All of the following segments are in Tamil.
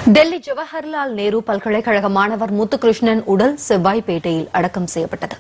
டெல்லி ஜவஹர்லால் நேரு பல்கலைக்கழக மாணவர் முத்துகிருஷ்ணன் உடல் செவ்வாய்ப்பேட்டையில் அடக்கம் செய்யப்பட்டது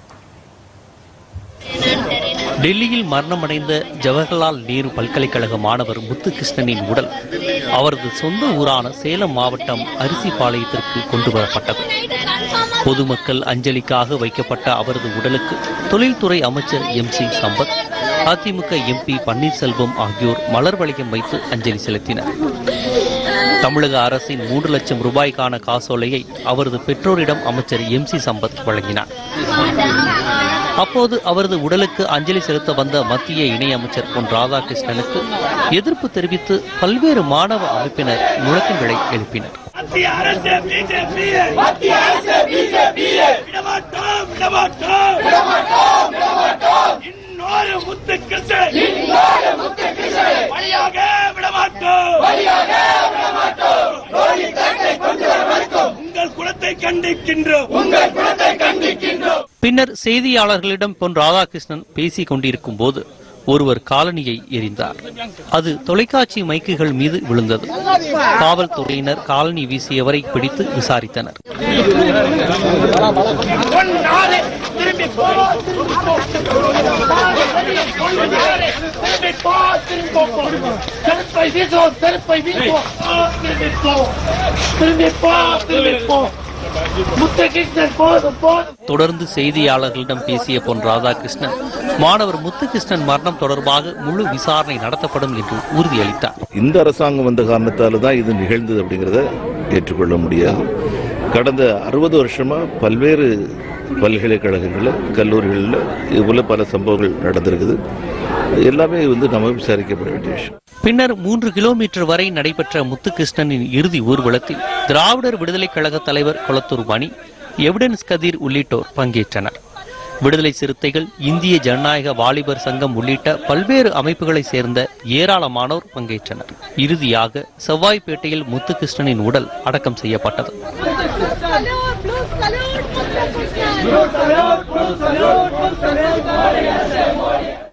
டெல்லியில் மரணமடைந்த ஜவஹர்லால் நேரு பல்கலைக்கழக மாணவர் முத்துகிருஷ்ணனின் உடல் அவரது சொந்த ஊரான சேலம் மாவட்டம் அரிசிபாளையத்திற்கு கொண்டு வரப்பட்டது பொதுமக்கள் அஞ்சலிக்காக வைக்கப்பட்ட அவரது உடலுக்கு தொழில்துறை அமைச்சர் M C Sampath AIADMK MP Panneerselvam ஆகியோர் மலர் வளையம் வைத்து அஞ்சலி செலுத்தினர் தமிழக அரசின் மூன்று லட்சம் ரூபாய்க்கான காசோலையை அவரது பெற்றோரிடம் அமைச்சர் எம் சி சம்பத் வழங்கினார் அப்போது அவரது உடலுக்கு அஞ்சலி செலுத்த வந்த மத்திய இணையமைச்சர் பொன் ராதாகிருஷ்ணனுக்கு எதிர்ப்பு தெரிவித்து பல்வேறு மாணவ அமைப்பினர் முழக்கங்களை எழுப்பினர் மத்திய அரசு பிஜேபி மத்திய அரசு பிஜேபி விடமாட்டோம் விடமாட்டோம் விடமாட்டோம் விடமாட்டோம் இன்னொரு முத்து கிருஷ்ணன் இன்னொரு முத்து கிருஷ்ணன் வழியாக விடமாட்டோம் வழியாக விடமாட்டோம் உங்கள் குலத்தை கண்டிக்கின்றோம் உங்கள் குலத்தை கண்டிக்கின்றோம் பின்னர் செய்தியாளர்களிடம் பொன் ராதாகிருஷ்ணன் பேசிக் கொண்டிருக்கும் போது ஒருவர் காலனியை எறிந்தார் அது தொலைக்காட்சி மைக்குகள் மீது விழுந்தது காவல்துறையினர் காலனி வீசியவரை பிடித்து விசாரித்தனர் பொன்னாரே திரும்பி போ திரும்பி போ திரும்பி போ செருப்பை வீசுவோம் செருப்பை வீசுவோம் திரும்பி போ திரும்பி போ திரும்பி போ முத்தகிருஷ்ணன் போதும் போதும் தொடர்ந்து செய்தியாளர்களிடம் பேசிய பொன் ராதாகிருஷ்ணன் மாணவர் முத்துகிருஷ்ணன் மரணம் தொடர்பாக முழு விசாரணை நடத்தப்படும் என்று உறுதியளித்தார் இந்த அரசாங்கம் வந்த காரணத்தால தான் இது நிகழ்ந்தது அப்படிங்கிறத ஏற்றுக்கொள்ள முடியாது கடந்த அறுபது வருஷமா பல்வேறு பல்கலைக்கழகங்களில் கல்லூரிகளில் இதுபோல பல சம்பவங்கள் நடந்திருக்குது எல்லாமே வந்து நம்ம விசாரிக்கப்பட வேண்டிய விஷயம் பின்னர் மூன்று கிலோமீட்டர் வரை நடைபெற்ற முத்துகிருஷ்ணனின் இறுதி ஊர்வலத்தில் திராவிடர் விடுதலைக் கழக தலைவர் கொளத்தூர் மணி எவிடன்ஸ் கதிர் உள்ளிட்டோர் பங்கேற்றனர் விடுதலை சிறுத்தைகள் இந்திய ஜனநாயக வாலிபர் சங்கம் உள்ளிட்ட பல்வேறு அமைப்புகளைச் சேர்ந்த ஏராளமானோர் பங்கேற்றனர் இறுதியாக செவ்வாய்ப்பேட்டையில் முத்துகிருஷ்ணனின் உடல் அடக்கம் செய்யப்பட்டது Salud, Blue Salud, Blue Salud.